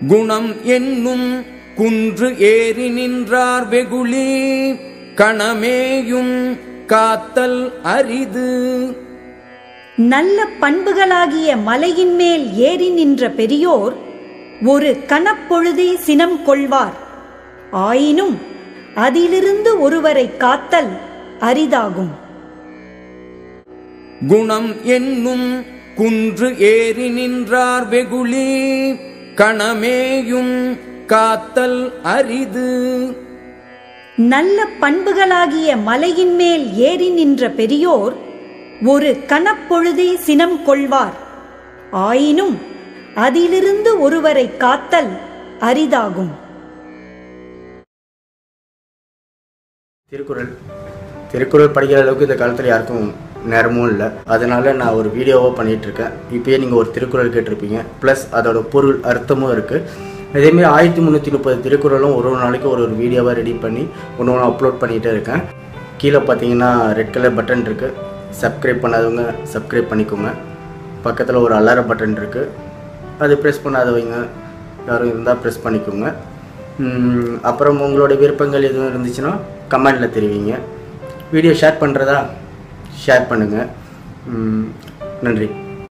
குணம் என்னும் குன்று ஏறி நின்றார் வெகுளி கணமேயும் காத்தல் அரிது நல்ல பண்புகளாகிய மலையின் மேல் ஏறி நின்ற பெரியோர் ஒரு கணப்பொழுதே சினம் கொள்வார் ஆயினும் அதிலிருந்து ஒருவரை காத்தல் அரிதாகும் குணம் என்னும் குன்று ஏறி நின்றார் வெகுளி கணமேயும் காத்தல் அரிது நல்ல பண்புகளாகிய மலையின் மேல் ஏறி நின்ற பெரியோர் ஒரு கணப்பொழுதே சினம் கொள்வார் ஆயினும் அதிலிருந்து ஒருவரை காத்தல் அரிதாகும் திருக்குறள் திருக்குறள் படிக்கிற அளவுக்கு இந்த காலத்தில் யாருக்கும் நேரமும் இல்லை அதனால நான் ஒரு வீடியோவாக பண்ணிட்டு இருக்கேன் இப்பயே நீங்கள் ஒரு திருக்குறள் கேட்டிருப்பீங்க ப்ளஸ் அதோட பொருள் அர்த்தமும் இருக்குது இதேமாரி ஆயிரத்தி முந்நூற்றி முப்பது திருக்குறளும் ஒரு ஒரு நாளைக்கு ஒரு ஒரு வீடியோவாக ரெடி பண்ணி ஒன்று ஒன்று அப்லோட் பண்ணிகிட்டே இருக்கேன் கீழே பார்த்தீங்கன்னா ரெட் கலர் பட்டன் இருக்குது சப்ஸ்கிரைப் பண்ணாதவங்க சப்ஸ்கிரைப் பண்ணிக்கோங்க பக்கத்தில் ஒரு அலார பட்டன் இருக்குது அது ப்ரெஸ் பண்ணாதவங்க யாரும் இருந்தால் ப்ரெஸ் பண்ணிக்கோங்க ம், அப்புறம் உங்களோட விருப்பங்கள் எதுவும் இருந்துச்சுன்னா கமெண்டில் தெரிவிங்க வீடியோ ஷேர் பண்ணுறதா ஷேர் பண்ணுங்கள் நன்றி